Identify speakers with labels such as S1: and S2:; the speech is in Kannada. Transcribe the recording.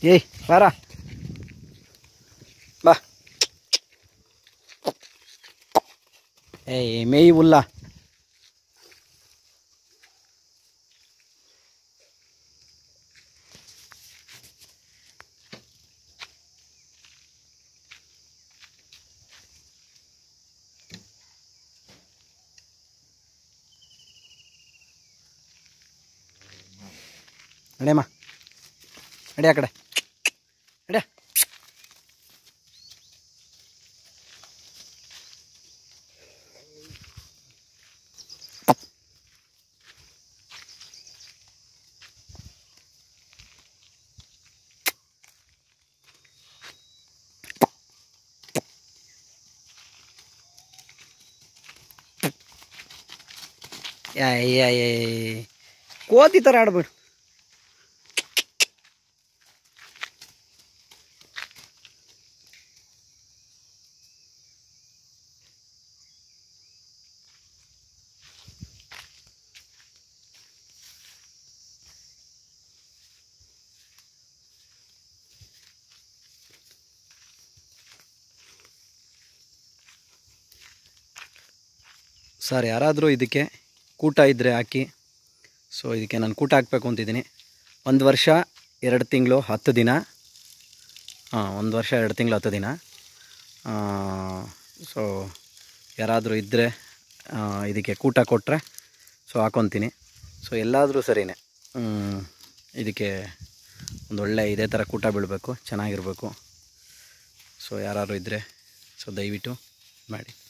S1: ಏಯ್ ಬಾರ ಬಾ ಏಯ್ ಮೇಯ್ ಹುಲ್ಲ ನಡೆಯಮ್ಮ ನಡಿ ಆ ಕಡೆ ನಡಿಯ ಕೋತಿ ಥರ ಆಡ್ಬೇಡು ಸರ್ ಯಾರಾದರೂ ಇದಕ್ಕೆ ಕೂಟ ಇದ್ದರೆ ಹಾಕಿ ಸೊ ಇದಕ್ಕೆ ನಾನು ಕೂಟ ಹಾಕಬೇಕು ಅಂತಿದ್ದೀನಿ ಒಂದು ವರ್ಷ ಎರಡು ತಿಂಗಳು ಹತ್ತು ದಿನ ಹಾಂ ಒಂದು ವರ್ಷ ಎರಡು ತಿಂಗಳು ಹತ್ತು ದಿನ ಸೊ ಯಾರಾದರೂ ಇದ್ದರೆ ಇದಕ್ಕೆ ಕೂಟ ಕೊಟ್ಟರೆ ಸೊ ಹಾಕೊತೀನಿ ಸೊ ಎಲ್ಲಾದರೂ ಸರಿನೇ ಹ್ಮ್, ಇದಕ್ಕೆ ಒಂದು ಒಳ್ಳೆ ಇದೇ ಥರ ಕೂಟ ಬೀಳಬೇಕು ಚೆನ್ನಾಗಿರಬೇಕು ಸೊ ಯಾರಾದ್ರು ಇದ್ದರೆ ಸೊ ದಯವಿಟ್ಟು ಮಾಡಿ